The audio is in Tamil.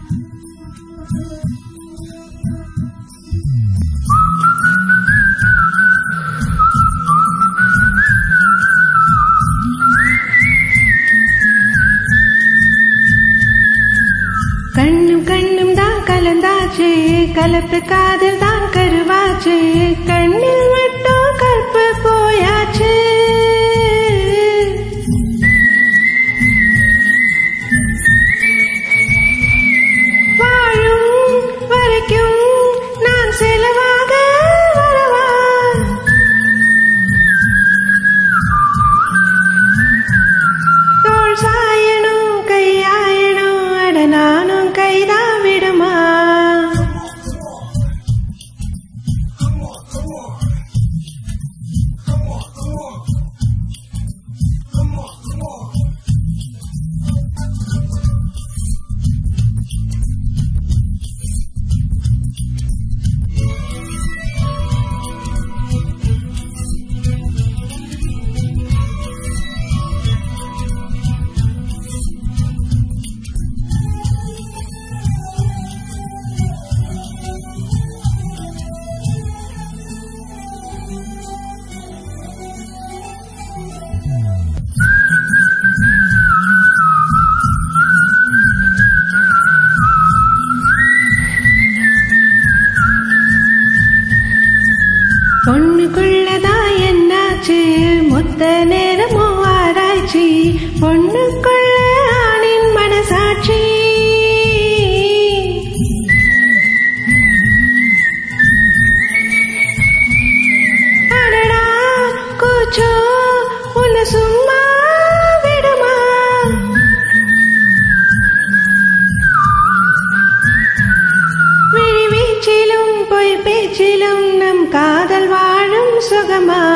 கண்ணும் கண்ணும் தான் கலந்தாச்சு கலப்பு காதல் தான் கருவாச்சு கண்ணில் மட்டும் கற்பு போயாச்சு வாழும் வரைக்கும் நான் செலவாக வரவா தோள் சாயணும் கையாயணும் அட நானும் கைதான் விடுமா பொண்ணுக்குள்ளதா என்னாச்சு மொத்த நேரமோ ஆராய்ச்சி பொண்ணுக்குள்ள ஆணின் மனசாட்சி அடடா கூச்சோ உன்னை சும்மா விடுமா விழி வீச்சிலும் பொய் பேச்சிலும் நம் காதல் வாழும் சுகமா